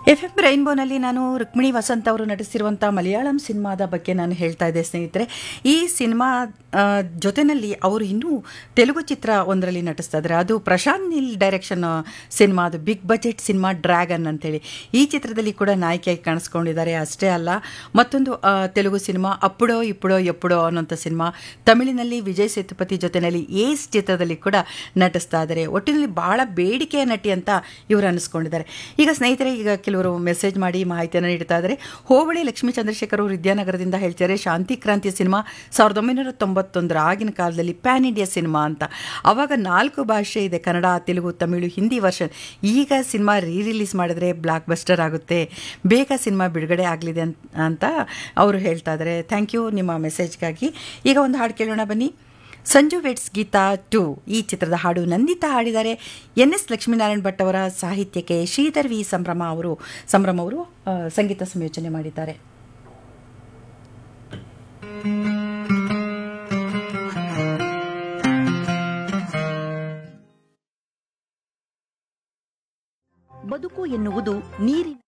F M ರೈನ್ಬೋನಲ್ಲಿ ನಾನು ರುಕ್ಮಿಣಿ ವಸಂತ್ ಅವರು ನಟಿಸಿರುವಂಥ ಮಲಯಾಳಂ ಸಿನಿಮಾದ ಬಗ್ಗೆ ನಾನು ಹೇಳ್ತಾ ಇದ್ದೆ ಸ್ನೇಹಿತರೆ ಈ ಸಿನಿಮಾ ಆ, ಜೊತೆನಲ್ಲಿ ಅವರು ಇನ್ನೂ ತೆಲುಗು ಚಿತ್ರ ಒಂದರಲ್ಲಿ ನಟಿಸ್ತಾ ಇದ್ದಾರೆ ಅದು ಪ್ರಶಾಂತ್ ನೀಲ್ ಡೈರೆಕ್ಷನ್ ಸಿನಿಮಾ ಅದು ಬಿಗ್ ಬಜೆಟ್ ಸಿನಿಮಾ ಡ್ರ್ಯಾಗನ್ ಅಂತೇಳಿ ಈ ಚಿತ್ರದಲ್ಲಿ ಕೂಡ ನಾಯಕಿಯಾಗಿ ಕಾಣಿಸ್ಕೊಂಡಿದ್ದಾರೆ ಅಷ್ಟೇ ಅಲ್ಲ ಮತ್ತೊಂದು ಆ, ತೆಲುಗು ಸಿನಿಮಾ ಅಪ್ಪುಡೋ ಇಪ್ಪುಡೋ ಎಪ್ಪುಡೋ ಅನ್ನೋಂಥ ಸಿನಿಮಾ ತಮಿಳಿನಲ್ಲಿ ವಿಜಯ್ ಸೇತುಪತಿ ಜೊತೆಯಲ್ಲಿ ಏಸ್ ಚಿತ್ರದಲ್ಲಿ ಕೂಡ ನಟಿಸ್ತಾ ಇದ್ದಾರೆ ಒಟ್ಟಿನಲ್ಲಿ ಬಹಳ ಬೇಡಿಕೆಯ ನಟಿ ಅಂತ ಇವರು ಅನ್ನಿಸ್ಕೊಂಡಿದ್ದಾರೆ ಈಗ ಸ್ನೇಹಿತರೆ ಈಗ ಕೆಲವರು ಮೆಸೇಜ್ ಮಾಡಿ ಮಾಹಿತಿಯನ್ನು ನೀಡ್ತಾ ಇದ್ದಾರೆ ಹೋಬಳಿ ಲಕ್ಷ್ಮೀ ಚಂದ್ರಶೇಖರ್ ಅವರು ವಿದ್ಯಾನಗರದಿಂದ ಹೇಳ್ತಾರೆ ಶಾಂತಿ ಕ್ರಾಂತಿ ಸಿನಿಮಾ ಸಾವಿರದ ಒಂಬೈನೂರ ತೊಂಬತ್ತೊಂದರ ಆಗಿನ ಕಾಲದಲ್ಲಿ ಪ್ಯಾನ್ ಇಂಡಿಯಾ ಸಿನಿಮಾ ಅಂತ ಅವಾಗ ನಾಲ್ಕು ಭಾಷೆ ಇದೆ ಕನ್ನಡ ತೆಲುಗು ತಮಿಳು ಹಿಂದಿ ವರ್ಷನ್ ಈಗ ಸಿನಿಮಾ ರೀ ರಿಲೀಸ್ ಮಾಡಿದ್ರೆ ಬ್ಲಾಕ್ ಬಸ್ಟರ್ ಆಗುತ್ತೆ ಬೇಗ ಸಿನಿಮಾ ಬಿಡುಗಡೆ ಆಗಲಿದೆ ಅಂತ ಅವರು ಹೇಳ್ತಾ ಇದ್ದಾರೆ ಥ್ಯಾಂಕ್ ಯು ನಿಮ್ಮ ಮೆಸೇಜ್ಗಾಗಿ ಈಗ ಒಂದು ಹಾಡು ಕೇಳೋಣ ಬನ್ನಿ ಸಂಜು ವೆಟ್ಸ್ ಗೀತಾ ಟು ಈ ಚಿತ್ರದ ಹಾಡು ನಂದಿತಾ ಹಾಡಿದ್ದಾರೆ ಎನ್ ಎಸ್ ಲಕ್ಷ್ಮೀನಾರಾಯಣ್ ಭಟ್ ಅವರ ಸಾಹಿತ್ಯಕ್ಕೆ ಶ್ರೀಧರ್ ವಿ ಸಂಭ್ರಮ ಅವರು ಸಂಭ್ರಮ ಅವರು ಆ, ಸಂಗೀತ ಸಂಯೋಜನೆ ಮಾಡಿದ್ದಾರೆ ಬದುಕು ಎನ್ನುವುದು ನೀರಿನ